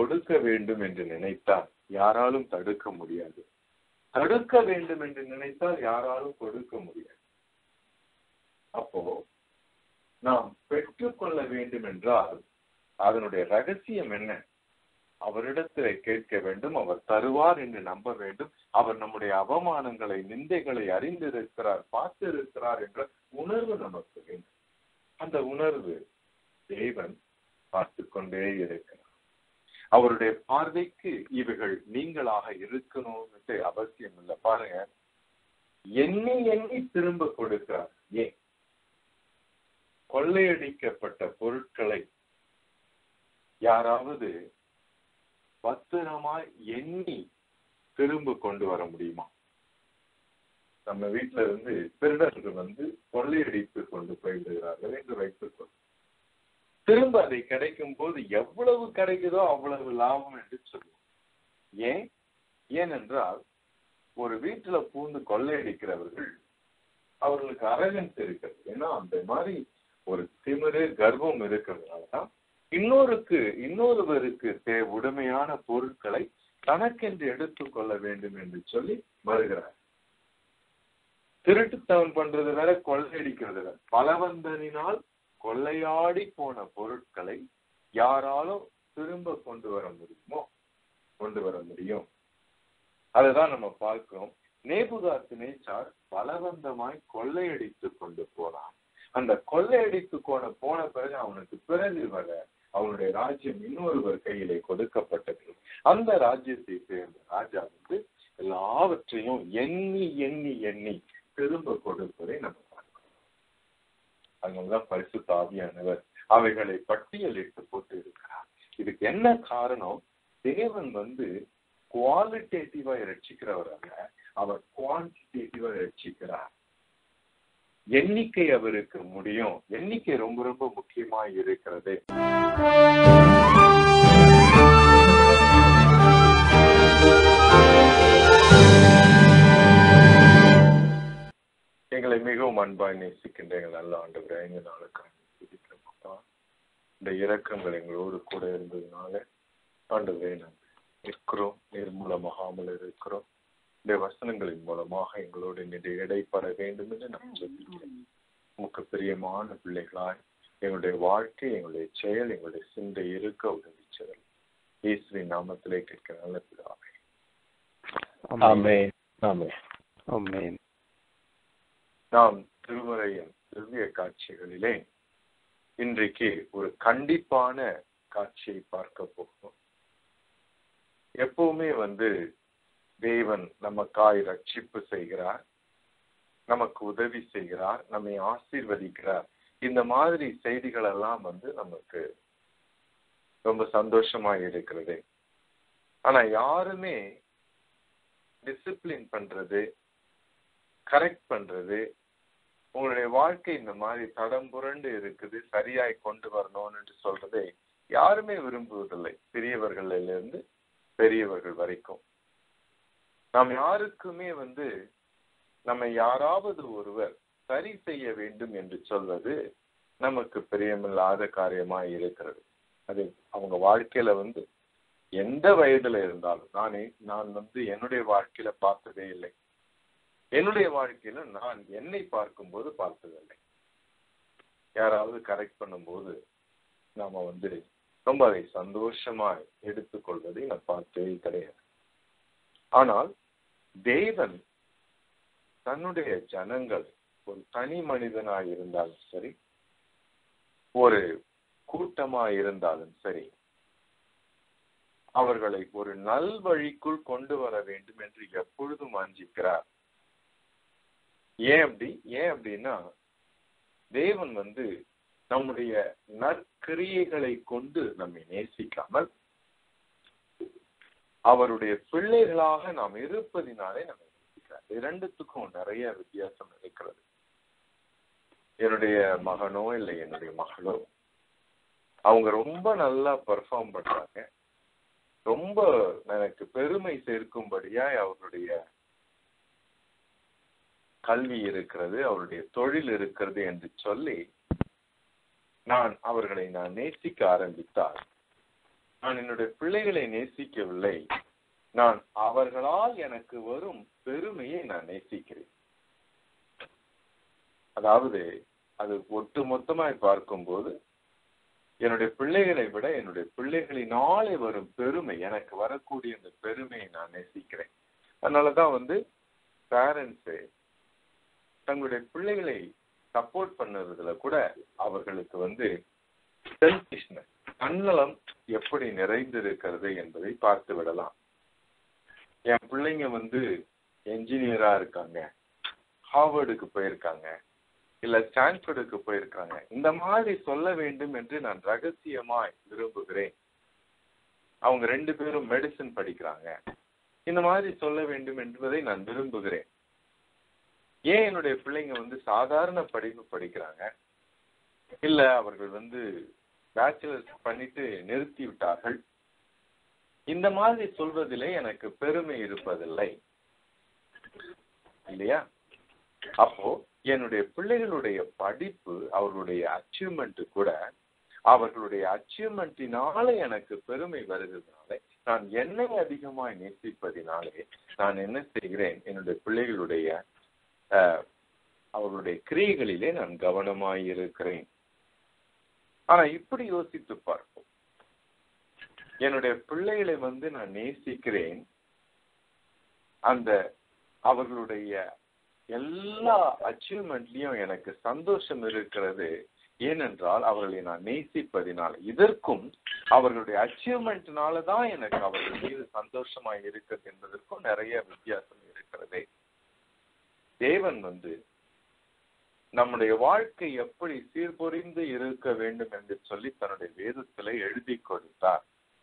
கொடுக்க வேண்டும் என்று நினைத்தால் யாராலும் தடுக்க முடியாது தடுக்க வேண்டும் என்று நினைத்தால் யாராலும் கொடுக்க முடியாது அப்போ நாம் பெற்றுக்கொள்ள வேண்டும் என்றால் அதனுடைய ரகசியம் என்ன அவரிடத்திலே கேட்க வேண்டும் அவர் தருவார் என்று நம்ப வேண்டும் அவர் நம்முடைய அவமானங்களை நிந்தைகளை அறிந்திருக்கிறார் பார்த்திருக்கிறார் என்ற உணர்வு நமக்கு வேண்டும் அந்த உணர்வு தேவன் பார்த்து கொண்டே இருக்கிறார் அவருடைய பார்வைக்கு இவைகள் நீங்களாக இருக்கணும்னு அவசியம் இல்லை பாருங்க எண்ணி எண்ணி திரும்ப கொடுக்கிறார் ஏன் கொள்ளையடிக்கப்பட்ட பொருட்களை யாராவது பத்திரமாய் எண்ணி திரும்ப கொண்டு வர முடியுமா நம்ம வீட்டுல இருந்து திருடர்கள் வந்து கொள்ளையடித்து கொண்டு போய்விடுகிறார்கள் என்று வைத்துக் கொள்ளும் திரும்ப அதை கிடைக்கும் போது எவ்வளவு கிடைக்குதோ அவ்வளவு லாபம் என்று சொல்லுவோம் ஏன் ஏனென்றால் ஒரு வீட்டுல பூந்து கொள்ளையடிக்கிறவர்கள் அவர்களுக்கு அரகன்ஸ் இருக்கிறது ஏன்னா அந்த மாதிரி ஒரு திமிரு கர்வம் இருக்கிறதுனாலதான் இன்னொருக்கு இன்னொருவருக்கு தே உடமையான பொருட்களை தனக்கென்று எடுத்துக்கொள்ள வேண்டும் என்று சொல்லி வருகிறார் திருட்டுத்தவன் பண்றது வேற கொள்ளையடிக்கிறது வேற பலவந்தனினால் கொள்ளையாடி போன பொருட்களை யாராலும் திரும்ப கொண்டு வர முடியுமோ கொண்டு வர முடியும் அதுதான் நம்ம பார்க்கிறோம் நேபுகாத்து நேச்சார் பலவந்தமாய் கொள்ளையடித்து கொண்டு போனான் அந்த கொள்ளையடித்து போன போன பிறகு அவனுக்கு பிறகு வர அவனுடைய ராஜ்யம் இன்னொருவர் கையிலே கொடுக்கப்பட்டது அந்த ராஜ்யத்தை சேர்ந்த ராஜா வந்து எல்லாவற்றையும் எண்ணி எண்ணி எண்ணி திரும்ப கொடுப்பதை நம்ம பார்க்கிறோம் அதனாலதான் பரிசு தாவியானவர் அவைகளை பட்டியலிட்டு போட்டு இருக்கிறார் இதுக்கு என்ன காரணம் தேவன் வந்து குவாலிட்டேட்டிவா ரட்சிக்கிறவர் அல்ல அவர் குவான்டிடேட்டிவா ரட்சிக்கிறார் எண்ணிக்கை அவருக்கு முடியும் எண்ணிக்கை ரொம்ப ரொம்ப முக்கியமா இருக்கிறது எங்களை மிகவும் அன்பாய் நேசிக்கின்ற எங்கள் நல்ல ஆண்டு ஐந்து நாளுக்காக துதிக்கிறோம் இந்த இரக்கங்கள் எங்களோடு கூட இருந்ததுனால ஆண்டவரே நாங்கள் இருக்கிறோம் நிர்மூலமாகாமல் இருக்கிறோம் இந்த வசனங்களின் மூலமாக எங்களோடு நின்று இடைப்பட வேண்டும் என்று நான் ஜெபிக்கிறேன் உமக்கு பிரியமான பிள்ளைகளாய் எங்களுடைய வாழ்க்கை எங்களுடைய செயல் எங்களுடைய சிந்தை இருக்க உதவி செயல் இயேசுவின் நாமத்திலே கேட்கிற நல்ல பிதாவே ஆமென் ஆமென் ஆமென் நாம் திருமறையின் திவ்ய காட்சிகளிலே இன்றைக்கு ஒரு கண்டிப்பான காட்சியை பார்க்க போகிறோம் எப்பவுமே வந்து தேவன் நமக்காய் ரட்சிப்பு செய்கிறார் நமக்கு உதவி செய்கிறார் நம்மை ஆசீர்வதிக்கிறார் இந்த மாதிரி செய்திகள் எல்லாம் வந்து நமக்கு ரொம்ப சந்தோஷமா இருக்கிறது ஆனா யாருமே டிசிப்ளின் பண்றது கரெக்ட் பண்றது உங்களுடைய வாழ்க்கை இந்த மாதிரி தடம் புரண்டு இருக்குது சரியாய் கொண்டு வரணும்னு சொல்றதை யாருமே விரும்புவதில்லை சிறியவர்கள்ல இருந்து பெரியவர்கள் வரைக்கும் நாம் யாருக்குமே வந்து நம்ம யாராவது ஒருவர் சரி செய்ய வேண்டும் என்று சொல்வது நமக்கு பிரியமில்லாத காரியமா இருக்கிறது அது அவங்க வாழ்க்கையில வந்து எந்த வயதுல இருந்தாலும் நானே நான் வந்து என்னுடைய வாழ்க்கையில பார்த்ததே இல்லை என்னுடைய வாழ்க்கையில நான் என்னை பார்க்கும்போது பார்த்ததில்லை யாராவது கரெக்ட் பண்ணும்போது நாம வந்து ரொம்ப அதை சந்தோஷமா எடுத்துக்கொள்வதை நான் பார்த்ததே கிடையாது ஆனால் தேவன் தன்னுடைய ஜனங்கள் ஒரு தனி மனிதனாய் இருந்தாலும் சரி ஒரு கூட்டமா இருந்தாலும் சரி அவர்களை ஒரு நல்வழிக்குள் கொண்டு வர வேண்டும் என்று எப்பொழுதும் வாஞ்சிக்கிறார் ஏன் அப்படி ஏன் அப்படின்னா தேவன் வந்து நம்முடைய நற்கிரியைகளை கொண்டு நம்மை நேசிக்காமல் அவருடைய பிள்ளைகளாக நாம் இருப்பதினாலே நம்மை நேசிக்கிறார் இரண்டுத்துக்கும் நிறைய வித்தியாசம் இருக்கிறது என்னுடைய மகனோ இல்லை என்னுடைய மகளோ அவங்க ரொம்ப நல்லா பெர்ஃபார்ம் பண்றாங்க ரொம்ப எனக்கு பெருமை சேர்க்கும்படியா அவருடைய கல்வி இருக்கிறது அவருடைய தொழில் இருக்கிறது என்று சொல்லி நான் அவர்களை நான் நேசிக்க ஆரம்பித்தால் நான் என்னுடைய பிள்ளைகளை நேசிக்கவில்லை நான் அவர்களால் எனக்கு வரும் பெருமையை நான் நேசிக்கிறேன் அதாவது அது ஒட்டு மொத்தமாய் பார்க்கும்போது என்னுடைய பிள்ளைகளை விட என்னுடைய பிள்ளைகளினாலே வரும் பெருமை எனக்கு வரக்கூடிய அந்த பெருமையை நான் நேசிக்கிறேன் அதனாலதான் வந்து பேரண்ட்ஸு தங்களுடைய பிள்ளைகளை சப்போர்ட் பண்ணுறதுல கூட அவர்களுக்கு வந்து செல்ஃபிஷ்னஸ் தன்னலம் எப்படி நிறைந்திருக்கிறது என்பதை பார்த்து விடலாம் என் பிள்ளைங்க வந்து என்ஜினியரா இருக்காங்க ஹார்வர்டுக்கு போயிருக்காங்க இல்ல ஸ்டான்ஃபர்டுக்கு போயிருக்காங்க இந்த மாதிரி சொல்ல வேண்டும் என்று நான் ரகசியமாய் விரும்புகிறேன் அவங்க ரெண்டு பேரும் மெடிசன் படிக்கிறாங்க இந்த மாதிரி சொல்ல வேண்டும் என்பதை நான் விரும்புகிறேன் ஏன் என்னுடைய பிள்ளைங்க வந்து சாதாரண படிப்பு படிக்கிறாங்க இல்ல அவர்கள் வந்து பேச்சுலர்ஸ் பண்ணிட்டு நிறுத்தி விட்டார்கள் இந்த மாதிரி சொல்வதிலே எனக்கு பெருமை இருப்பதில்லை இல்லையா அப்போ என்னுடைய பிள்ளைகளுடைய படிப்பு அவர்களுடைய அச்சீவ்மெண்ட் கூட அவர்களுடைய அச்சீவ்மெண்ட்டினால எனக்கு பெருமை வருகிறதுனால நான் என்னை அதிகமாய் நேசிப்பதினாலே நான் என்ன செய்கிறேன் என்னுடைய பிள்ளைகளுடைய அவர்களுடைய கிரியைகளிலே நான் கவனமாய் இருக்கிறேன் ஆனா இப்படி யோசித்து பார்ப்போம் என்னுடைய பிள்ளைகளை வந்து நான் நேசிக்கிறேன் அந்த அவர்களுடைய எல்லா அச்சீவ்மெண்ட்லயும் எனக்கு சந்தோஷம் இருக்கிறது ஏனென்றால் அவர்களை நான் நேசிப்பதினால் இதற்கும் அவர்களுடைய அச்சீவ்மெண்ட்னால தான் எனக்கு அவர்கள் மீது சந்தோஷமா இருக்கிறது என்பதற்கும் நிறைய வித்தியாசம் இருக்கிறது தேவன் வந்து நம்முடைய வாழ்க்கை எப்படி சீர்பொறிந்து இருக்க வேண்டும் என்று சொல்லி தன்னுடைய வேதத்துல எழுதி கொடுத்தார்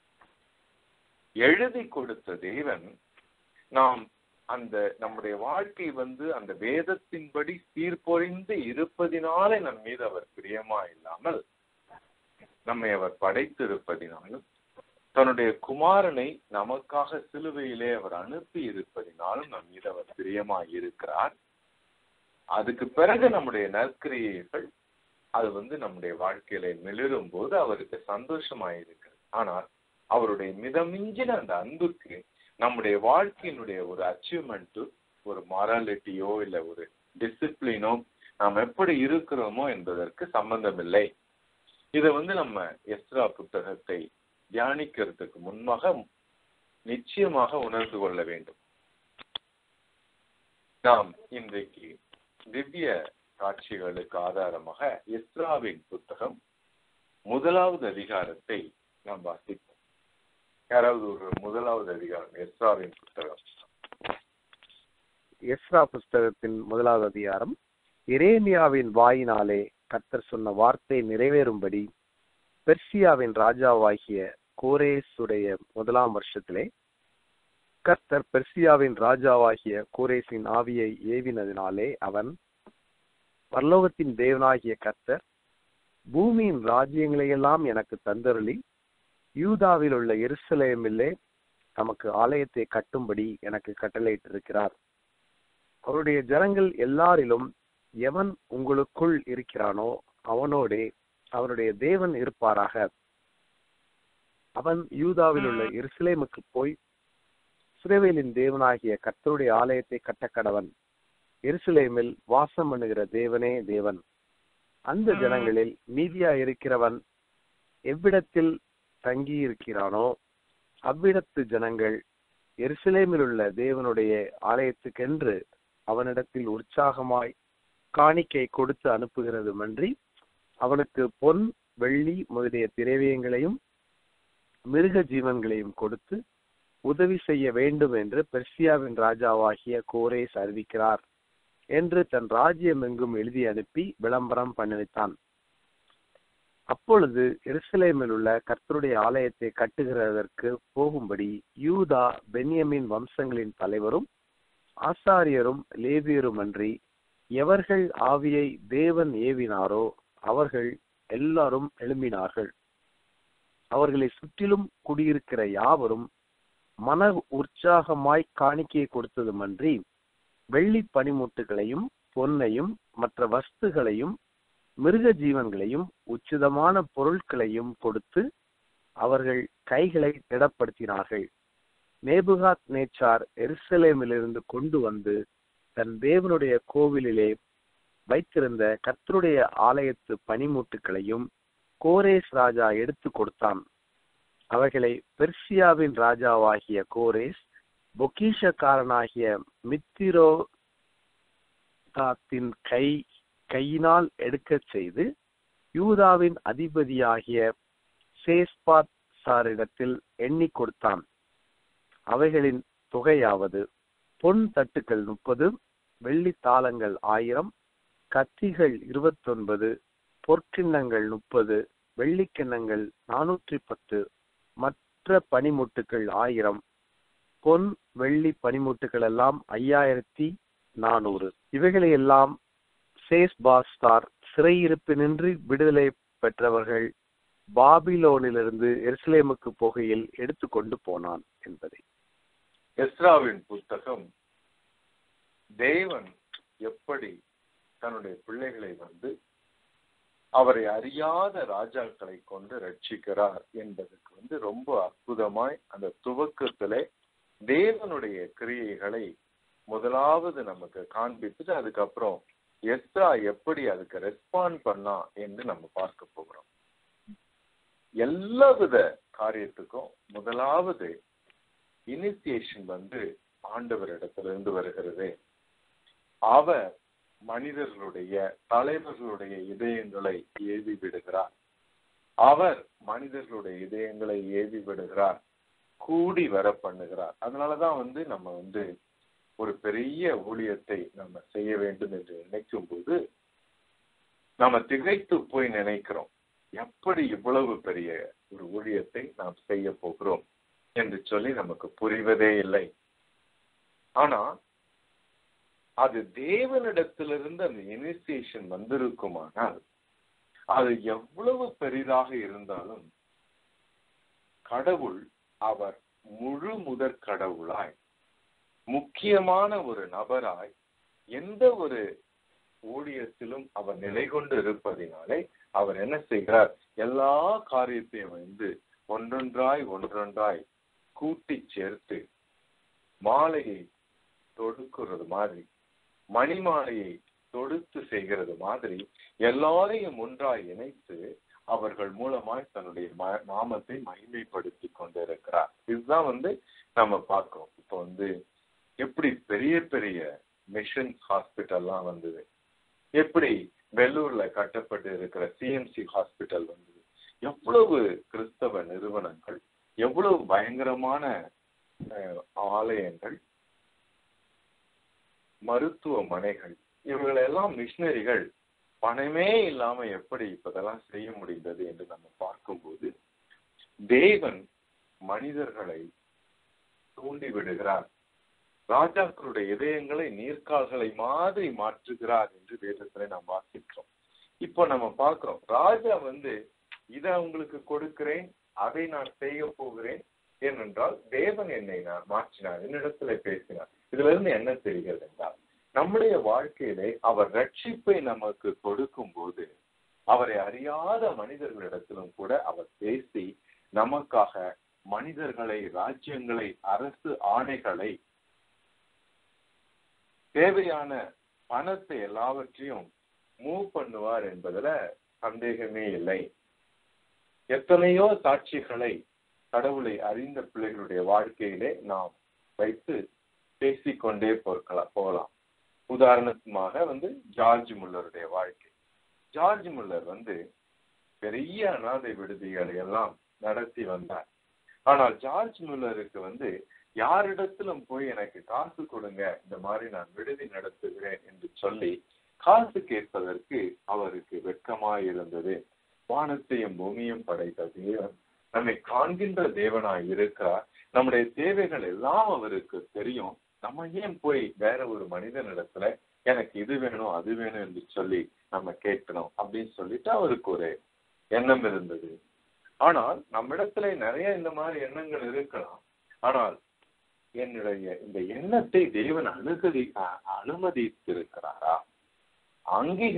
எழுதி கொடுத்த தேவன் நாம் அந்த நம்முடைய வாழ்க்கை வந்து அந்த வேதத்தின்படி சீர்பொறிந்து இருப்பதினாலே நம் மீது அவர் பிரியமா இல்லாமல் நம்மை அவர் படைத்திருப்பதினாலும் தன்னுடைய குமாரனை நமக்காக சிலுவையிலே அவர் அனுப்பி இருப்பதினாலும் நம் மீது அவர் பிரியமாய் இருக்கிறார் அதுக்கு பிறகு நம்முடைய நற்கிரியைகள் அது வந்து நம்முடைய வாழ்க்கையில மிளிரும் போது அவருக்கு சந்தோஷமாயிருக்கிறது ஆனால் அவருடைய மிதமிஞ்சின அந்த அன்புக்கு நம்முடைய வாழ்க்கையினுடைய ஒரு அச்சீவ்மெண்ட்டோ ஒரு மாராலிட்டியோ இல்ல ஒரு டிசிப்ளினோ நாம் எப்படி இருக்கிறோமோ என்பதற்கு சம்பந்தமில்லை இதை வந்து நம்ம எஸ்ரா புத்தகத்தை தியானிக்கிறதுக்கு முன்பாக நிச்சயமாக உணர்ந்து கொள்ள வேண்டும் நாம் இன்றைக்கு திவ்ய காட்சிகளுக்கு ஆதாரமாக எஸ்ராவின் புத்தகம் முதலாவது அதிகாரத்தை நாம் வாசிப்போம் யாராவது ஒரு முதலாவது அதிகாரம் எஸ்ராவின் புத்தகம் எஸ்ரா புஸ்தகத்தின் முதலாவது அதிகாரம் இரேமியாவின் வாயினாலே கர்த்தர் சொன்ன வார்த்தை நிறைவேறும்படி பெர்சியாவின் ராஜாவாகிய கோரேசுடைய முதலாம் வருஷத்திலே கர்த்தர் பெர்சியாவின் ராஜாவாகிய கோரேசின் ஆவியை ஏவினதினாலே அவன் பரலோகத்தின் தேவனாகிய கர்த்தர் பூமியின் ராஜ்யங்களையெல்லாம் எனக்கு தந்தருளி யூதாவில் உள்ள எருசலேமிலே நமக்கு ஆலயத்தை கட்டும்படி எனக்கு கட்டளையிட்டிருக்கிறார் அவருடைய ஜனங்கள் எல்லாரிலும் எவன் உங்களுக்குள் இருக்கிறானோ அவனோடே அவருடைய தேவன் இருப்பாராக அவன் யூதாவில் உள்ள எருசலேமுக்கு போய் சிறுவேலின் தேவனாகிய கர்த்தருடைய ஆலயத்தை கட்டக்கடவன் எருசலேமில் வாசம் பண்ணுகிற தேவனே தேவன் அந்த ஜனங்களில் மீதியா இருக்கிறவன் எவ்விடத்தில் தங்கி இருக்கிறானோ அவ்விடத்து ஜனங்கள் எருசலேமில் உள்ள தேவனுடைய ஆலயத்துக்கென்று அவனிடத்தில் உற்சாகமாய் காணிக்கை கொடுத்து அனுப்புகிறதுமன்றி அவனுக்கு பொன் வெள்ளி முதலிய திரவியங்களையும் மிருக ஜீவன்களையும் கொடுத்து உதவி செய்ய வேண்டும் என்று பெர்சியாவின் ராஜாவாகிய கோரேஸ் அறிவிக்கிறார் என்று தன் ராஜ்யம் எங்கும் எழுதி அனுப்பி விளம்பரம் பண்ணிவித்தான் அப்பொழுது எருசலேமில் உள்ள கர்த்தருடைய ஆலயத்தை கட்டுகிறதற்கு போகும்படி யூதா பென்யமின் வம்சங்களின் தலைவரும் ஆசாரியரும் லேவியரும் அன்றி எவர்கள் ஆவியை தேவன் ஏவினாரோ அவர்கள் எல்லாரும் எழும்பினார்கள் அவர்களை சுற்றிலும் குடியிருக்கிற யாவரும் மன உற்சாகமாய் காணிக்கையை கொடுத்ததுமன்றி வெள்ளி பனிமுட்டுகளையும் பொன்னையும் மற்ற வஸ்துகளையும் மிருக ஜீவன்களையும் உச்சிதமான பொருட்களையும் கொடுத்து அவர்கள் கைகளை திடப்படுத்தினார்கள் நேபுகாத் நேச்சார் எருசலேமிலிருந்து கொண்டு வந்து தன் தேவனுடைய கோவிலிலே வைத்திருந்த கர்த்தருடைய ஆலயத்து பனிமூட்டுகளையும் கோரேஸ் ராஜா எடுத்து கொடுத்தான் அவைகளை பெர்சியாவின் ராஜாவாகிய கோரேஸ் பொக்கிஷக்காரனாகிய மித்திரோ தாத்தின் கை கையினால் எடுக்கச் செய்து யூதாவின் அதிபதியாகிய சேஸ்பாத் சாரிடத்தில் எண்ணி கொடுத்தான் அவைகளின் தொகையாவது பொன் தட்டுக்கள் முப்பது வெள்ளி தாளங்கள் ஆயிரம் கத்திகள் இருபத்தொன்பது பொற்கிண்ணங்கள் முப்பது வெள்ளிக்கிண்ணங்கள் நானூற்றி பத்து மற்ற பனிமுட்டுகள் ஆயிரம் பொன் வெள்ளி பனிமுட்டுகள் எல்லாம் ஐயாயிரத்தி நானூறு இவைகளை எல்லாம் சேஸ் பாஸ்தார் சிறையிருப்பினின்றி விடுதலை பெற்றவர்கள் பாபிலோனிலிருந்து எருசலேமுக்கு போகையில் எடுத்துக்கொண்டு போனான் என்பதை எஸ்ராவின் புத்தகம் தேவன் எப்படி தன்னுடைய பிள்ளைகளை வந்து அவரை அறியாத ராஜாக்களை கொண்டு ரட்சிக்கிறார் என்பதற்கு வந்து ரொம்ப அற்புதமாய் அந்த துவக்கத்திலே தேவனுடைய கிரியைகளை முதலாவது நமக்கு காண்பித்துட்டு அதுக்கப்புறம் எஸ்ரா எப்படி அதுக்கு ரெஸ்பாண்ட் பண்ணா என்று நம்ம பார்க்க போகிறோம் எல்லாவித காரியத்துக்கும் முதலாவது இனிசியேஷன் வந்து ஆண்டவரிடத்திலிருந்து வருகிறது அவர் மனிதர்களுடைய தலைவர்களுடைய இதயங்களை ஏவி விடுகிறார் அவர் மனிதர்களுடைய இதயங்களை ஏவி விடுகிறார் கூடி வர பண்ணுகிறார் அதனாலதான் வந்து நம்ம வந்து ஒரு பெரிய ஊழியத்தை நம்ம செய்ய வேண்டும் என்று நினைக்கும் போது நம்ம திகைத்து போய் நினைக்கிறோம் எப்படி இவ்வளவு பெரிய ஒரு ஊழியத்தை நாம் செய்ய போகிறோம் என்று சொல்லி நமக்கு புரிவதே இல்லை ஆனா அது தேவனிடத்திலிருந்து அந்த இனிசியேஷன் வந்திருக்குமானால் அது எவ்வளவு பெரிதாக இருந்தாலும் கடவுள் அவர் முழு முதற் கடவுளாய் முக்கியமான ஒரு நபராய் எந்த ஒரு ஊழியத்திலும் அவர் நிலை கொண்டு இருப்பதினாலே அவர் என்ன செய்கிறார் எல்லா காரியத்தையும் வந்து ஒன்றொன்றாய் ஒன்றொன்றாய் கூட்டி சேர்த்து மாலையை தொடுக்கிறது மாதிரி மணிமாலையை தொடுத்து செய்கிறது மாதிரி எல்லாரையும் ஒன்றாய் இணைத்து அவர்கள் மூலமாய் தன்னுடைய நாமத்தை மகிமைப்படுத்தி கொண்டிருக்கிறார் இதுதான் வந்து நம்ம பார்க்கிறோம் இப்போ வந்து எப்படி பெரிய பெரிய மிஷன் ஹாஸ்பிட்டல்லாம் வந்தது எப்படி வெள்ளூர்ல கட்டப்பட்டு இருக்கிற சிஎம்சி ஹாஸ்பிட்டல் வந்தது எவ்வளவு கிறிஸ்தவ நிறுவனங்கள் எவ்வளவு பயங்கரமான ஆலயங்கள் மருத்துவமனைகள் இவர்களெல்லாம் மிஷினரிகள் பணமே இல்லாம எப்படி இப்பதெல்லாம் செய்ய முடிந்தது என்று நம்ம பார்க்கும்போது தேவன் மனிதர்களை தூண்டி விடுகிறார் ராஜாக்களுடைய இதயங்களை நீர்க்கால்களை மாதிரி மாற்றுகிறார் என்று வேதத்துல நாம் வாசிக்கிறோம் இப்போ நம்ம பார்க்கிறோம் ராஜா வந்து இதை உங்களுக்கு கொடுக்கிறேன் அதை நான் செய்ய போகிறேன் ஏனென்றால் தேவன் என்னை நான் மாற்றினார் என்னிடத்துல பேசினார் இதுல இருந்து என்ன தெரிகிறது என்றால் நம்முடைய வாழ்க்கையிலே அவர் ரட்சிப்பை நமக்கு கொடுக்கும் போது அவரை அறியாத மனிதர்களிடத்திலும் கூட அவர் பேசி நமக்காக மனிதர்களை ராஜ்யங்களை அரசு ஆணைகளை தேவையான பணத்தை எல்லாவற்றையும் மூவ் பண்ணுவார் என்பதுல சந்தேகமே இல்லை எத்தனையோ சாட்சிகளை கடவுளை அறிந்த பிள்ளைகளுடைய வாழ்க்கையிலே நாம் வைத்து பேசிக்கொண்டே போர்க்கலாம் போகலாம் உதாரணமாக வந்து ஜார்ஜ் முல்லருடைய வாழ்க்கை ஜார்ஜ் முல்லர் வந்து பெரிய அனாதை விடுதிகளை எல்லாம் நடத்தி வந்தார் ஆனால் ஜார்ஜ் முல்லருக்கு வந்து யாரிடத்திலும் போய் எனக்கு காசு கொடுங்க இந்த மாதிரி நான் விடுதி நடத்துகிறேன் என்று சொல்லி காசு கேட்பதற்கு அவருக்கு வெட்கமாய் இருந்தது வானத்தையும் பூமியும் படைத்த தேவன் நம்மை காண்கின்ற தேவனாய் இருக்கிறார் நம்முடைய தேவைகள் எல்லாம் அவருக்கு தெரியும் நம்ம ஏன் போய் வேற ஒரு மனிதனிடத்துல எனக்கு இது வேணும் அது வேணும் என்று சொல்லி நம்ம கேட்கணும் அப்படின்னு சொல்லிட்டு அவருக்கு ஒரு எண்ணம் இருந்தது ஆனால் நம்மிடத்துல நிறைய இந்த மாதிரி எண்ணங்கள் இருக்கலாம் ஆனால் என்னுடைய இந்த எண்ணத்தை தேவன் அனுகதி அனுமதித்திருக்கிறாரா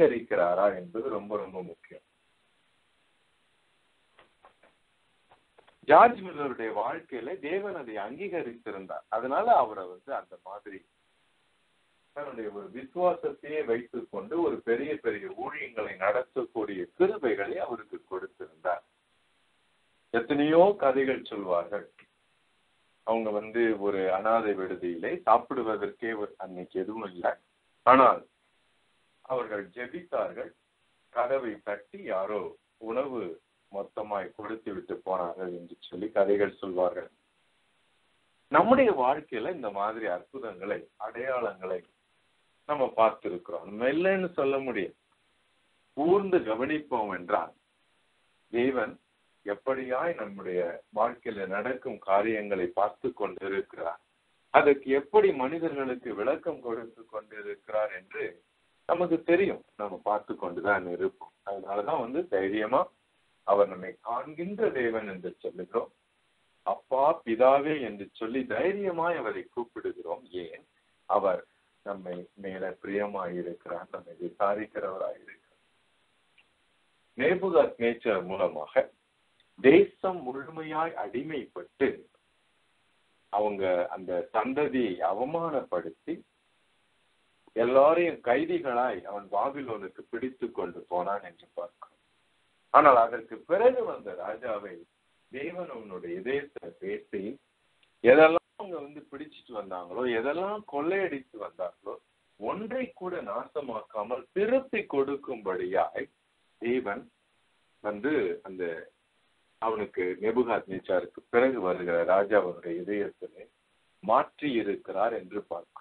அங்கீகரிக்கிறாரா என்பது ரொம்ப ரொம்ப முக்கியம் ஜார்ஜ் மில்லருடைய வாழ்க்கையில தேவன் அதை அங்கீகரித்திருந்தார் அதனால அவரை வந்து அந்த மாதிரி தன்னுடைய ஒரு விசுவாசத்தையே வைத்துக் கொண்டு ஒரு பெரிய பெரிய ஊழியங்களை நடத்தக்கூடிய கிருபைகளை அவருக்கு கொடுத்திருந்தார் எத்தனையோ கதைகள் சொல்வார்கள் அவங்க வந்து ஒரு அனாதை விடுதியிலே சாப்பிடுவதற்கே ஒரு- அன்னைக்கு எதுவும் இல்லை ஆனால் அவர்கள் ஜெபித்தார்கள் கதவை தட்டி யாரோ உணவு மொத்தமாய் கொடுத்து விட்டு போனார்கள் என்று சொல்லி கதைகள் சொல்வார்கள் நம்முடைய வாழ்க்கையில இந்த மாதிரி அற்புதங்களை அடையாளங்களை நம்ம பார்த்திருக்கிறோம் நம்ம இல்லைன்னு சொல்ல முடியும் கூர்ந்து கவனிப்போம் என்றால் தேவன் எப்படியாய் நம்முடைய வாழ்க்கையில நடக்கும் காரியங்களை பார்த்து கொண்டிருக்கிறார் அதற்கு எப்படி மனிதர்களுக்கு விளக்கம் கொடுத்து கொண்டிருக்கிறார் என்று நமக்கு தெரியும் நம்ம பார்த்து கொண்டுதான் இருப்போம் அதனாலதான் வந்து தைரியமா அவர் நம்மை காண்கின்ற தேவன் என்று சொல்லுகிறோம் அப்பா பிதாவே என்று சொல்லி தைரியமாய் அவரை கூப்பிடுகிறோம் ஏன் அவர் நம்மை மேல பிரியமாய் இருக்கிறார் நம்மை விசாரிக்கிறவராய் இருக்கிறார் நேபுகாத் நேச்சர் மூலமாக தேசம் முழுமையாய் அடிமைப்பட்டு அவங்க அந்த சந்ததியை அவமானப்படுத்தி எல்லாரையும் கைதிகளாய் அவன் பாபிலோனுக்கு பிடித்து கொண்டு போனான் என்று பார்க்கிறோம் ஆனால் அதற்கு பிறகு வந்த ராஜாவை தேவன் அவனுடைய இதயத்தை பேசி எதெல்லாம் அவங்க வந்து பிடிச்சிட்டு வந்தாங்களோ எதெல்லாம் கொள்ளையடித்து வந்தாங்களோ ஒன்றை கூட நாசமாக்காமல் திருப்பி கொடுக்கும்படியாய் தேவன் வந்து அந்த அவனுக்கு நெபுகாத் நேச்சாருக்கு பிறகு வருகிற ராஜாவுடைய இதயத்திலே மாற்றி இருக்கிறார் என்று பார்க்கிறோம்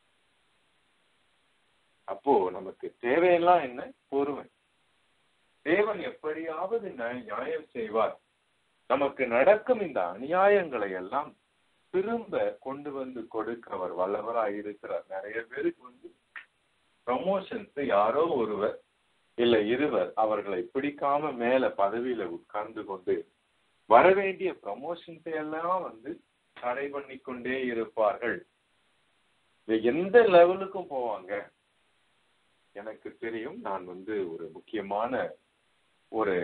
அப்போ நமக்கு தேவையெல்லாம் என்ன பொறுமை தேவன் எப்படியாவது நியாய- நியாயம் செய்வார் நமக்கு நடக்கும் இந்த அநியாயங்களை எல்லாம் திரும்ப கொண்டு வந்து கொடுக்க அவர் வல்லவராய் இருக்கிறார் நிறைய பேருக்கு வந்து ப்ரமோஷன்ஸ் யாரோ ஒருவர் இல்ல இருவர் அவர்களை பிடிக்காம மேல பதவியில உட்கார்ந்து கொண்டு வர வேண்டிய ப்ரமோஷன்ஸ் எல்லாம் வந்து தடை பண்ணி கொண்டே இருப்பார்கள் இது எந்த லெவலுக்கும் போவாங்க எனக்கு தெரியும் நான் வந்து ஒரு முக்கியமான ஒரு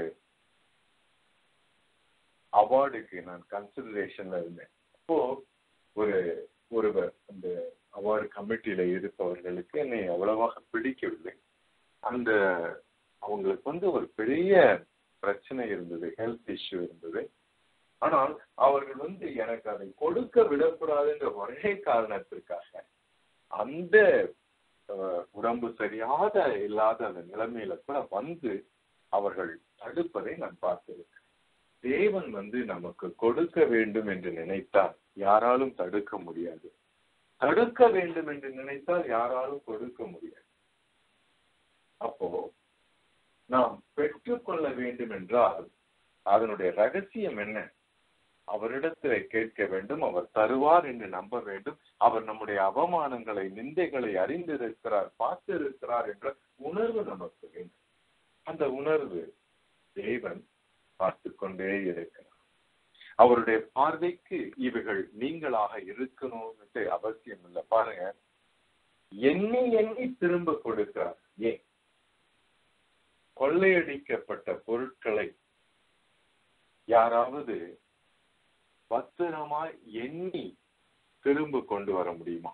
அவார்டுக்கு நான் கன்சிடரேஷன்ல இருந்தேன் அப்போ ஒரு ஒருவர் அந்த அவார்டு கமிட்டியில இருப்பவர்களுக்கு என்னை அவ்வளவாக பிடிக்கவில்லை அந்த அவங்களுக்கு வந்து ஒரு பெரிய பிரச்சனை இருந்தது ஹெல்த் இஷ்யூ இருந்தது ஆனால் அவர்கள் வந்து எனக்கு அதை கொடுக்க விடக்கூடாதுன்ற ஒரே காரணத்திற்காக அந்த அஹ், உடம்பு சரியாத இல்லாத அந்த நிலைமையில கூட வந்து அவர்கள் தடுப்பதை நான் பார்த்திருக்கேன் தேவன் வந்து நமக்கு கொடுக்க வேண்டும் என்று நினைத்தால் யாராலும் தடுக்க முடியாது தடுக்க வேண்டும் என்று நினைத்தால் யாராலும் கொடுக்க முடியாது அப்போ நாம் பெற்றுக்கொள்ள வேண்டும் என்றால் அதனுடைய ரகசியம் என்ன அவரிடத்தில் கேட்க வேண்டும் அவர் தருவார் என்று நம்ப வேண்டும் அவர் நம்முடைய அவமானங்களை நிந்தைகளை அறிந்திருக்கிறார் பார்த்திருக்கிறார் என்ற உணர்வு நமக்கு வேண்டும் அந்த உணர்வு தேவன் பார்த்து கொண்டே இருக்கிறார் அவருடைய பார்வைக்கு இவைகள் நீங்களாக இருக்கணும்னு அவசியம் இல்லை பாருங்க எண்ணி எண்ணி திரும்ப கொடுக்கிறார் ஏன் கொள்ளையடிக்கப்பட்ட பொருட்களை யாராவது பத்திரமாய் எண்ணி திரும்ப கொண்டு வர முடியுமா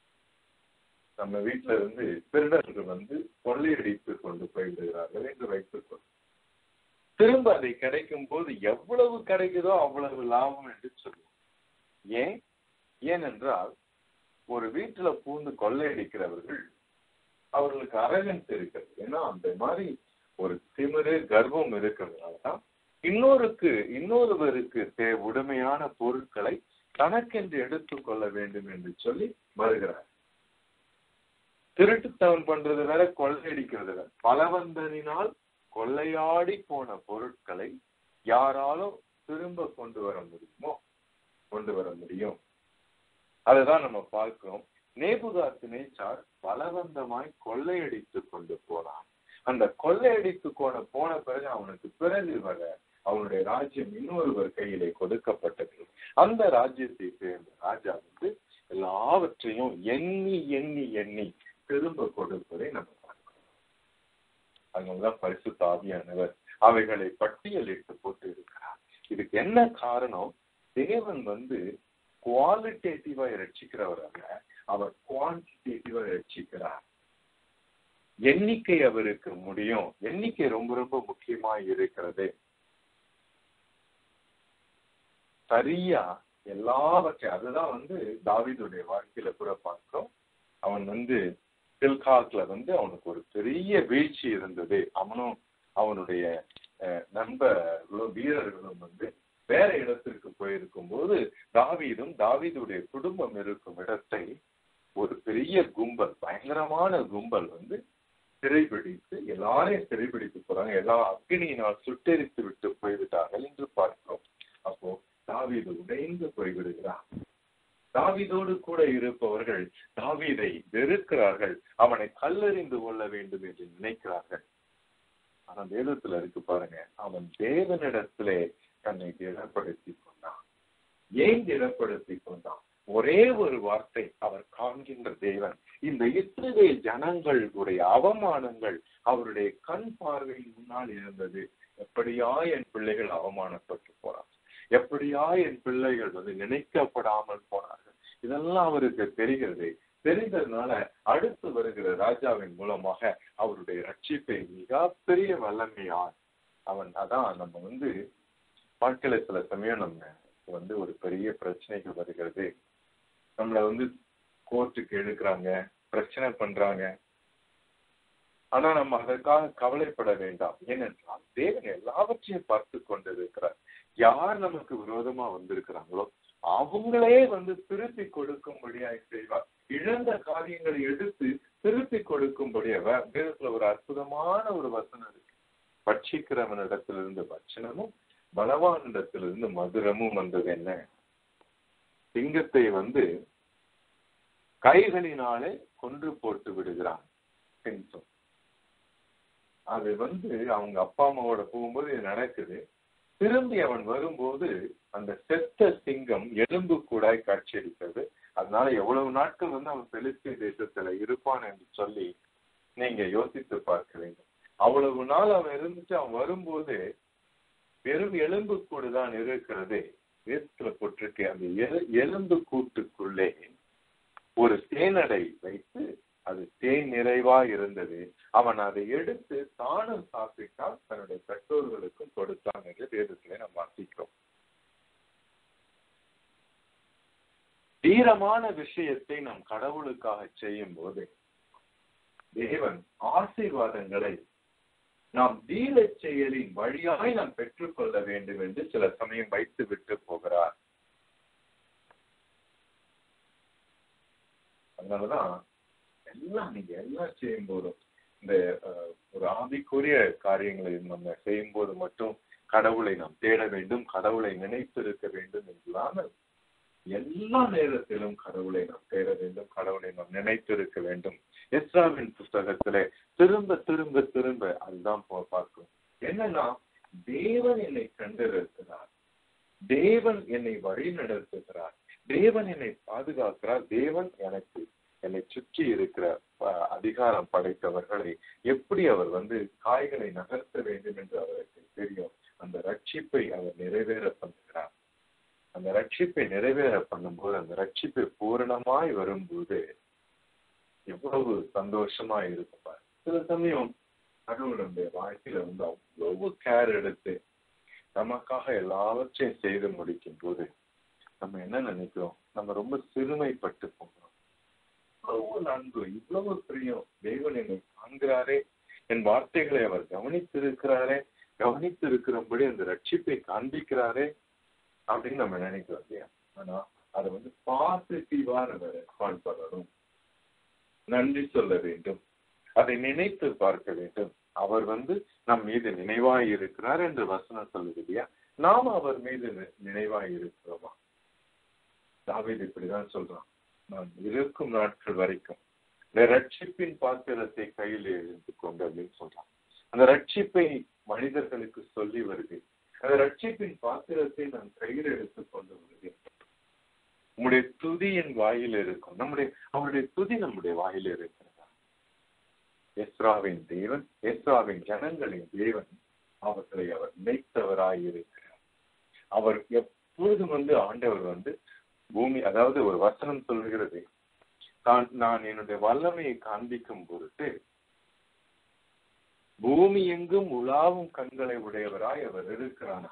நம்ம வீட்டுல இருந்து திருடர்கள் வந்து கொள்ளையடித்து கொண்டு போய்விடுகிறார்கள் என்று வைத்துக் கொள்ளும் திரும்ப அதை கிடைக்கும் போது எவ்வளவு கிடைக்குதோ அவ்வளவு லாபம் என்று சொல்லுவோம் ஏன் ஏனென்றால் ஒரு வீட்டுல பூந்து கொள்ளையடிக்கிறவர்கள் அவர்களுக்கு அரகன்ஸ் இருக்கிறது ஏன்னா அந்த மாதிரி ஒரு திமிரு கர்வம் இருக்கிறதுனாலதான் இன்னொருக்கு இன்னொருவருக்கு தே- உடமையான பொருட்களை தனக்கென்று எடுத்துக்கொள்ள வேண்டும் என்று சொல்லி வருகிறார் திருட்டுத்தனம் பண்றது வேற கொள்ளையடிக்கிறது வேற பலவந்தனினால் கொள்ளையாடி போன பொருட்களை யாராலும் திரும்ப கொண்டு வர முடியுமோ கொண்டு வர முடியும் அதுதான் நம்ம பார்க்கிறோம் நேபுகாத்து நேச்சார் பலவந்தமாய் கொள்ளையடித்து கொண்டு போனான் அந்த கொள்ளையடித்து போன போன பிறகு அவனுக்கு பிறகு வர அவனுடைய ராஜ்யம் இன்னொருவர் கையிலே கொடுக்கப்பட்டது அந்த ராஜ்யத்தை சேர்ந்த ராஜா வந்து எல்லாவற்றையும் எண்ணி எண்ணி எண்ணி திரும்ப கொடுப்பதை நம்ம பார்க்கிறோம் அதனாலதான் பரிசு தாவியானவர் அவைகளை பட்டியலிட்டு போட்டு இருக்கிறார் இதுக்கு என்ன காரணம் தேவன் வந்து குவாலிட்டேட்டிவா ரட்சிக்கிறவர் அல்ல அவர் குவான்டிடேட்டிவா ரட்சிக்கிறார் எண்ணிக்கை அவருக்கு முடியும் எண்ணிக்கை ரொம்ப ரொம்ப முக்கியமா இருக்கிறது சரியா எல்லாவற்றையும் அதுதான் வந்து தாவீதுடைய வாழ்க்கையில கூட பார்க்கிறோம் அவன் வந்து பில்காக்ல வந்து அவனுக்கு ஒரு பெரிய வீழ்ச்சி இருந்தது அவனும் அவனுடைய அஹ், நண்பர்களும் வீரர்களும் வந்து வேற இடத்திற்கு போயிருக்கும் போது தாவீதும் தாவீதுடைய குடும்பம் இருக்கும் இடத்தை ஒரு பெரிய கும்பல் பயங்கரமான கும்பல் வந்து சிறைபிடித்து எல்லாரையும் சிறைபிடித்து போறாங்க எல்லா அக்னியினால் சுட்டெரித்து விட்டு போய்விட்டார்கள் என்று பார்க்கிறோம் அப்போ தாவீது உடைந்து போய்விடுகிறார் தாவீதோடு கூட இருப்பவர்கள் தாவீதை வெறுக்கிறார்கள் அவனை கல்லறிந்து கொள்ள வேண்டும் என்று நினைக்கிறார்கள் ஆனா வேதத்துல இருக்கு பாருங்க அவன் தேவனிடத்திலே தன்னை திடப்படுத்தி கொண்டான் ஏன் திடப்படுத்தி கொண்டான் ஒரே ஒரு வார்த்தை அவர் காண்கின்ற தேவன் இந்த இஸ்ரவேல் ஜனங்களுடைய அவமானங்கள் அவருடைய கண் பார்வையின் முன்னால் இருந்தது எப்படியா என் பிள்ளைகள் அவமானப்பட்டு போறாங்க எப்படியா என் பிள்ளைகள் வந்து நினைக்கப்படாமல் போனார்கள் இதெல்லாம் அவருக்கு தெரிகிறது தெரிந்ததுனால அடுத்து வருகிற ராஜாவின் மூலமாக அவருடைய ரட்சிப்பை மிகப்பெரிய வல்லமையால் அவன் அதான் நம்ம வந்து வாழ்க்கையில சில சமயம் நம்ம வந்து ஒரு பெரிய பிரச்சனைகள் வருகிறது நம்மள வந்து கோர்ட்டுக்கு எடுக்கிறாங்க பிரச்சனை பண்றாங்க ஆனா நம்ம அதற்காக கவலைப்பட வேண்டாம் ஏனென்றால் தேவன் எல்லாவற்றையும் பார்த்து கொண்டிருக்கிறார் யார் நமக்கு விரோதமா வந்திருக்கிறாங்களோ அவங்களே வந்து திருப்பி கொடுக்கும்படியாய் செய்வார் இழந்த காரியங்களை எடுத்து திருப்பி கொடுக்கும்படியா வே- வேதத்துல ஒரு அற்புதமான ஒரு வசனம் இருக்கு பட்சிக்கிறவனிடத்திலிருந்து பட்சணமும் பலவானிடத்திலிருந்து மதுரமும் வந்தது என்ன சிங்கத்தை வந்து கைகளினாலே கொன்று போட்டு விடுகிறான் சிங்கம் அது வந்து அவங்க அப்பா அம்மாவோட போகும்போது இது நடக்குது திரும்பி அவன் வரும்போது அந்த செத்த சிங்கம் எலும்பு கூடாய் காட்சியளிக்கிறது அதனால எவ்வளவு நாட்கள் வந்து அவன் பெலிஸ்தீன் தேசத்துல இருப்பான் என்று சொல்லி நீங்க யோசித்து பார்க்க வேண்டும் அவ்வளவு நாள் அவன் இருந்துட்டு அவன் வரும்போது வெறும் எலும்பு கூடு தான் இருக்கிறது வேதத்துல போட்டிருக்கு அந்த எலு- எலும்பு கூட்டுக்குள்ளே ஒரு தேனடை வைத்து அது தேன் நிறைவா இருந்தது அவன் அதை எடுத்து தானும் சாப்பிட்டான் தன்னுடைய பெற்றோர்களுக்கும் கொடுத்தான் என்று வேதத்திலே நாம் வாசிக்கிறோம் தீரமான விஷயத்தை நாம் கடவுளுக்காக செய்யும் போது தேவன் ஆசீர்வாதங்களை நாம் தீர செயலின் வழியாய் நாம் பெற்றுக்கொள்ள வேண்டும் என்று சில சமயம் வைத்து விட்டு போகிறார் அதனாலதான் எல்லாம் நீங்க எல்லாம் செய்யும் போதும் இந்த அஹ், ஒரு ஆவிக்குரிய காரியங்களை நம்ம செய்யும் போது மட்டும் கடவுளை நாம் தேட வேண்டும் கடவுளை நினைத்திருக்க வேண்டும் என்றால் எல்லா நேரத்திலும் கடவுளை நாம் தேட வேண்டும் கடவுளை நாம் நினைத்திருக்க வேண்டும் எஸ்ராவின் புஸ்தகத்திலே திரும்ப திரும்ப திரும்ப அதுதான் போ- பார்க்கும் என்னன்னா தேவன் என்னை கண்டிருக்கிறார் தேவன் என்னை வழி நடத்துகிறார் தேவன் என்னை பாதுகாக்கிறார் தேவன் எனக்கு என்னை சுற்றி இருக்கிற அஹ், அதிகாரம் படைத்தவர்களை எப்படி அவர் வந்து காய்களை நகர்த்த வேண்டும் என்று அவருக்கு தெரியும் அந்த ரட்சிப்பை அவர் நிறைவேற பண்ணுகிறார் அந்த ரட்சிப்பை நிறைவேற பண்ணும்போது அந்த ரட்சிப்பை பூரணமாய் வரும்போது எவ்வளவு சந்தோஷமா இருக்கும் பாரு. சில சமயம் கடவுளுடைய வாழ்க்கையில வந்து அவ்வளவு கேர் எடுத்து நமக்காக எல்லாவற்றையும் செய்து முடிக்கும் போது நம்ம என்ன நினைக்கிறோம் நம்ம ரொம்ப சிறுமைப்பட்டு போகிறோம் இவ்வளவு நன்கு இவ்வளவு பிரியம் தேவன் என்னை காண்கிறாரே என் வார்த்தைகளை அவர் கவனித்திருக்கிறாரே கவனித்திருக்கிறபடி அந்த ரட்சிப்பை காண்பிக்கிறாரே அப்படின்னு நம்ம நினைக்கிறோம் இல்லையா ஆனா அதை வந்து பாசிட்டிவா நம்ம ரெஸ்பாண்ட் பண்ணணும் நன்றி சொல்ல வேண்டும் அதை நினைத்து பார்க்க வேண்டும் அவர் வந்து நம் மீது நினைவாய் இருக்கிறார் என்று வசனம் சொல்லுது இல்லையா நாம் அவர் மீது நி- நினைவாய் இருக்கிறோமா தாவீது இப்படிதான் சொல்றான் நான் இருக்கும் நாட்கள் வரைக்கும் இந்த ரட்சிப்பின் பாத்திரத்தை கையில் எழுந்து கொண்டு அப்படின்னு சொல்றான் அந்த ரட்சிப்பை மனிதர்களுக்கு சொல்லி வருகிறேன் அந்த ரட்சிப்பின் பாத்திரத்தை நான் கையில் எடுத்துக் கொண்டு வருகிறேன் உம்முடைய துதி என் வாயில் இருக்கும் நம்முடைய அவருடைய துதி நம்முடைய வாயில் இருக்கிறதா எஸ்ராவின் தேவன் எஸ்ராவின் ஜனங்களின் தேவன் அவர்களை அவர் நினைத்தவராய் இருக்கிறார் அவர் எப்பொழுதும் வந்து ஆண்டவர் வந்து பூமி அதாவது ஒரு வசனம் சொல்கிறது தான் நான் என்னுடைய வல்லமையை காண்பிக்கும் பொருட்டு பூமி எங்கும் உலாவும் கண்களை உடையவராய் அவர் இருக்கிறானா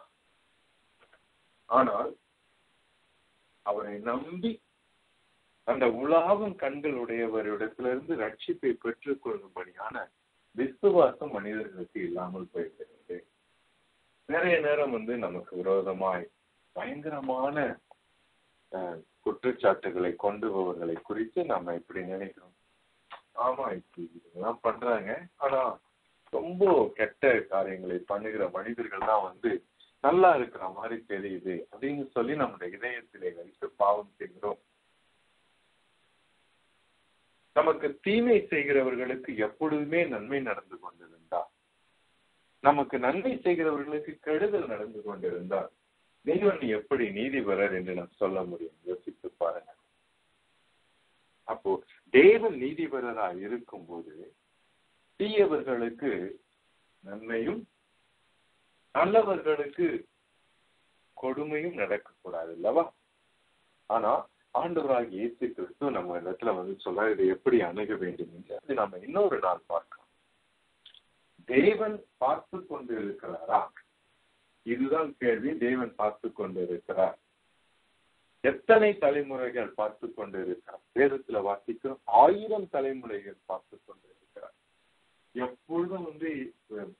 ஆனால் அவரை நம்பி அந்த உலாவும் கண்கள் உடையவரிடத்திலிருந்து ரட்சிப்பை பெற்றுக் கொள்ளும்படியான விசுவாசம் மனிதர்களுக்கு இல்லாமல் போய்விடுகிறது நிறைய நேரம் வந்து நமக்கு விரோதமாய் பயங்கரமான அஹ், குற்றச்சாட்டுகளை கொண்டு போவர்களை குறித்து நாம இப்படி நினைக்கிறோம் ஆமா இப்படி இதெல்லாம் பண்றாங்க ஆனா ரொம்ப கெட்ட காரியங்களை பண்ணுகிற மனிதர்கள் தான் வந்து நல்லா இருக்கிற மாதிரி தெரியுது அப்படின்னு சொல்லி நம்முடைய இதயத்திலே வைத்து பாவம் செய்கிறோம் நமக்கு தீமை செய்கிறவர்களுக்கு எப்பொழுதுமே நன்மை நடந்து கொண்டிருந்தா நமக்கு நன்மை செய்கிறவர்களுக்கு கெடுதல் நடந்து கொண்டிருந்தால் தேவன் எப்படி நீதிபரர் என்று நாம் சொல்ல முடியும் யோசித்து பாருங்க அப்போ தேவன் நீதிபரராய் இருக்கும்போது தீயவர்களுக்கு நன்மையும் நல்லவர்களுக்கு கொடுமையும் நடக்கக்கூடாது அல்லவா ஆனா ஆண்டவராக இயேசு கிறிஸ்து நம்ம இடத்துல வந்து சொல்ற இதை எப்படி அணுக வேண்டும் என்று அது நம்ம இன்னொரு நாள் பார்க்கலாம் தேவன் பார்த்து கொண்டு இருக்கிறாரா இதுதான் கேள்வி தேவன் பார்த்து கொண்டு இருக்கிறார் எத்தனை தலைமுறைகள் பார்த்து கொண்டு இருக்கிறார் வேதத்துல வாசிக்கிறோம் ஆயிரம் தலைமுறைகள் பார்த்து கொண்டு இருக்கிறார் எப்பொழுதும் வந்து அஹ்,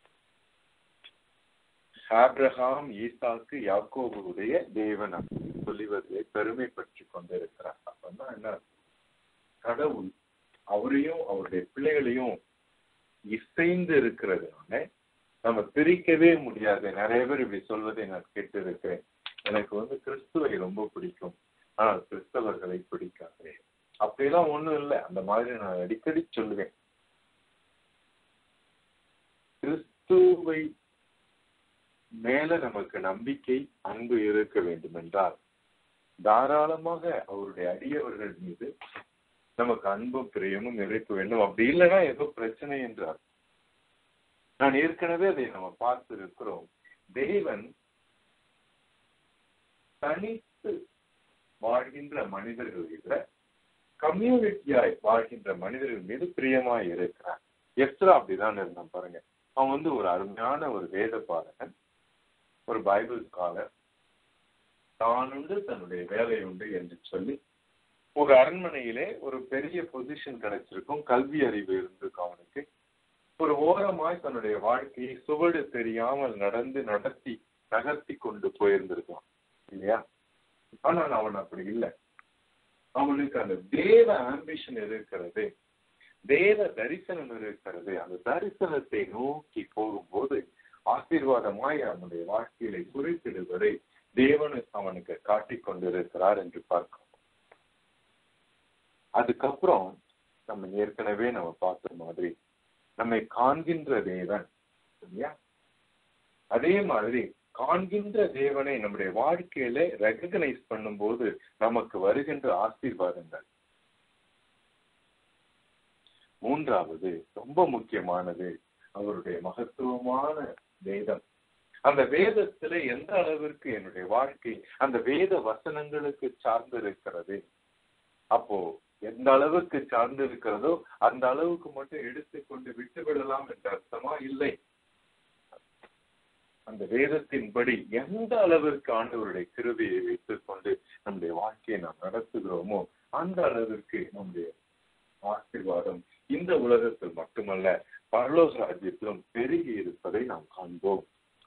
ஆபிரகாம் ஈசாக்கு யாக்கோபுடைய தேவன் அப்படின்னு சொல்லுவதை பெருமைப்பட்டு கொண்டிருக்கிறார் அப்பன்னா என்ன அர்த்தம்? கடவுள் அவரையும் அவருடைய பிள்ளைகளையும் இசைந்து இருக்கிறதுனால நம்ம பிரிக்கவே முடியாது நிறைய பேர் இப்படி சொல்வதை நான் கேட்டு இருக்கிறேன் எனக்கு வந்து கிறிஸ்துவை ரொம்ப பிடிக்கும் ஆனால் கிறிஸ்தவர்களை பிடிக்காது அப்படிலாம் ஒண்ணும் இல்லை அந்த மாதிரி நான் அடிக்கடி சொல்லுவேன் கிறிஸ்துவை மேல நமக்கு நம்பிக்கை அன்பு இருக்க வேண்டும் என்றால் தாராளமாக அவருடைய அடியவர்கள் மீது நமக்கு அன்பும் பிரியமும் இருக்க வேண்டும் அப்படி இல்லைன்னா ஏதோ பிரச்சனை என்றார் நான் ஏற்கனவே அதை நம்ம பார்த்து இருக்கிறோம் தேவன் தனித்து வாழ்கின்ற மனிதர்களை விட கம்யூனிட்டியாய் வாழ்கின்ற மனிதர்கள் மீது பிரியமாய் இருக்கிறார் எஸ்ரா அப்படிதான் இருந்தான் பாருங்க அவன் வந்து ஒரு அருமையான ஒரு வேத பாடகன் ஒரு பைபிள் ஸ்காலர் தான் உண்டு தன்னுடைய வேலை உண்டு என்று சொல்லி ஒரு அரண்மனையிலே ஒரு பெரிய பொசிஷன் கிடைச்சிருக்கும் கல்வி அறிவு இருந்திருக்கும் அவனுக்கு ஒரு ஓரமாய் தன்னுடைய வாழ்க்கையை சுவடு தெரியாமல் நடந்து நடத்தி நகர்த்தி கொண்டு போயிருந்திருக்கான் இல்லையா ஆனால் அவன் அப்படி இல்லை அவனுக்கு அந்த தேவ ஆம்பிஷன் இருக்கிறது தேவ தரிசனம் இருக்கிறது அந்த தரிசனத்தை நோக்கி போகும்போது ஆசீர்வாதமாய் அவனுடைய வாழ்க்கையில குறிப்பிடுவதை தேவனு அவனுக்கு காட்டிக் கொண்டிருக்கிறார் என்று பார்க்கிறோம் அதுக்கப்புறம் நம்ம ஏற்கனவே நம்ம பார்த்த மாதிரி நம்மை காண்கின்ற தேவன் சரியா அதே மாதிரி காண்கின்ற தேவனை நம்முடைய வாழ்க்கையில ரெகனைஸ் பண்ணும்போது நமக்கு வருகின்ற ஆசீர்வாதங்கள் மூன்றாவது ரொம்ப முக்கியமானது அவருடைய மகத்துவமான வேதம் அந்த வேதத்துல எந்த அளவிற்கு என்னுடைய வாழ்க்கை அந்த வேத வசனங்களுக்கு சார்ந்து இருக்கிறது அப்போ எந்த அளவுக்கு சார்ந்து இருக்கிறதோ அந்த அளவுக்கு மட்டும் எடுத்துக்கொண்டு விட்டு விடலாம் என்ற அர்த்தமா இல்லை அந்த வேதத்தின்படி எந்த அளவிற்கு ஆண்டவருடைய கிருவியை வைத்துக் கொண்டு நம்முடைய வாழ்க்கையை நாம் நடத்துகிறோமோ அந்த அளவிற்கு நம்முடைய ஆசீர்வாதம் இந்த உலகத்தில் மட்டுமல்ல பரலோக ராஜ்யத்திலும் பெருகி இருப்பதை நாம் காண்போம்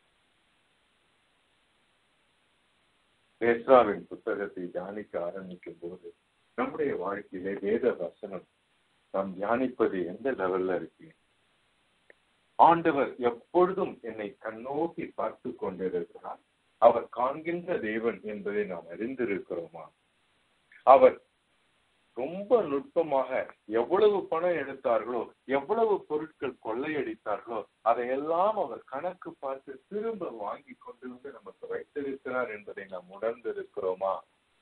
பேஸ்ராவின் புத்தகத்தை தியானிக்க ஆரம்பிக்கும் போது நம்முடைய வாழ்க்கையிலே வேத வசனம் நாம் தியானிப்பது எந்த லெவல்ல இருக்கு ஆண்டவர் எப்பொழுதும் என்னை கண்ணோக்கி பார்த்து கொண்டிருக்கிறார் அவர் காண்கின்ற தேவன் என்பதை நாம் அறிந்திருக்கிறோமா அவர் ரொம்ப நுட்பமாக எவ்வளவு பணம் எடுத்தார்களோ எவ்வளவு பொருட்கள் கொள்ளையடித்தார்களோ அதையெல்லாம் அவர் கணக்கு பார்த்து திரும்ப வாங்கி கொண்டு வந்து நமக்கு வைத்திருக்கிறார் என்பதை நாம் உணர்ந்திருக்கிறோமா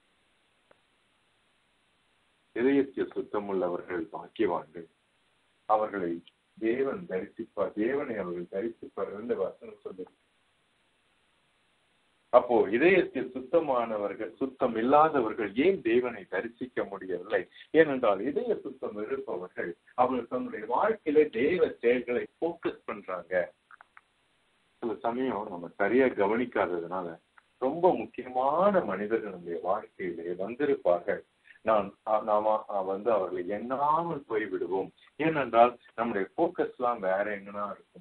இதயத்தில் சுத்தமுள்ளவர்கள் பாக்கியவான்கள் அவர்களை தேவன் தரிசிப்பார் தேவனை அவர்கள் தரிசிப்பார் என்று வசனம் சொல்லுது அப்போ இதயத்தில் சுத்தமானவர்கள் சுத்தம் இல்லாதவர்கள் ஏன் தேவனை தரிசிக்க முடியவில்லை ஏனென்றால் இதய சுத்தம் இருப்பவர்கள் அவர்கள் தன்னுடைய வாழ்க்கையில தேவ செயல்களை போக்கஸ் பண்றாங்க சில சமயம் நம்ம சரியா கவனிக்காததுனால ரொம்ப முக்கியமான மனிதர்கள் நம்முடைய வாழ்க்கையிலே வந்திருப்பார்கள் நான் அ- நாம அ- வந்து அவர்களை எண்ணாமல் போய்விடுவோம் ஏனென்றால் நம்முடைய போக்கஸ் எல்லாம் வேற எங்கன்னா இருக்கும்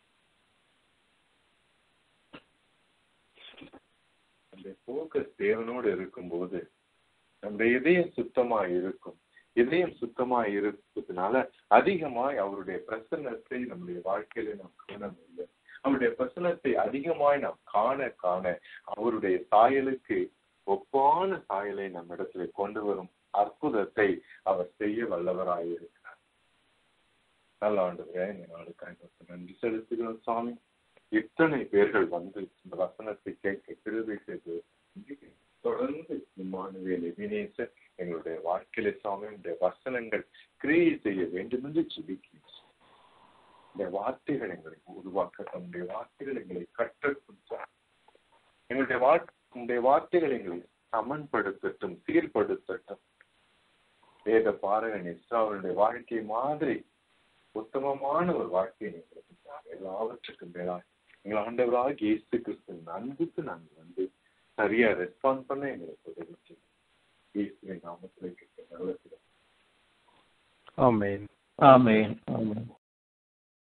அந்த போக்கஸ் தேவனோடு இருக்கும்போது நம்முடைய இதயம் சுத்தமா இருக்கும் இதயம் சுத்தமா இருப்பதுனால அதிகமாய் அவருடைய பிரசன்னத்தை நம்முடைய வாழ்க்கையில நாம் காண முடியும் அவருடைய பிரசன்னத்தை அதிகமாய் நாம் காண காண அவருடைய சாயலுக்கு ஒப்பான சாயலை நம்மிடத்துல கொண்டு வரும் அற்புதத்தை அவர் செய்ய வல்லவராயிருக்கிறார் நல்ல ஆண்டு இந்த நாளுக்காக நன்றி செலுத்துகிறோம் சுவாமி இத்தனை பேர்கள் வந்து இந்த வசனத்தை கேட்க கிருபை செய்து தொடர்ந்து இம்மானுவேலை வினேச எங்களுடைய வாழ்க்கையில சுவாமி இந்த வசனங்கள் கிரியை செய்ய வேண்டும் என்று ஜெபிக்கிறோம் இந்த வார்த்தைகள் எங்களை உருவாக்க நம்முடைய வார்த்தைகள் எங்களை கற்றுக் கொடுத்தார் எங்களுடைய வா உங்களுடைய வார்த்தைகள் எங்களை சமன்படுத்தட்டும் சீர்படுத்தட்டும் வேத பாரகன் இஸ்ராவனுடைய வாழ்க்கை மாதிரி உத்தமமான ஒரு வாழ்க்கையை எங்களுக்கு தார். எல்லாவற்றுக்கும் மேலாக எங்கள் ஆண்டவராக இயேசு கிறிஸ்துவின் அன்புக்கு நாங்கள் வந்து சரியா ரெஸ்பாண்ட் பண்ண எங்களுக்கு உதவி செய்யும் இயேசுவின் நாமத்தில் கேட்க நல்ல ஆமென் ஆமென் ஆமென்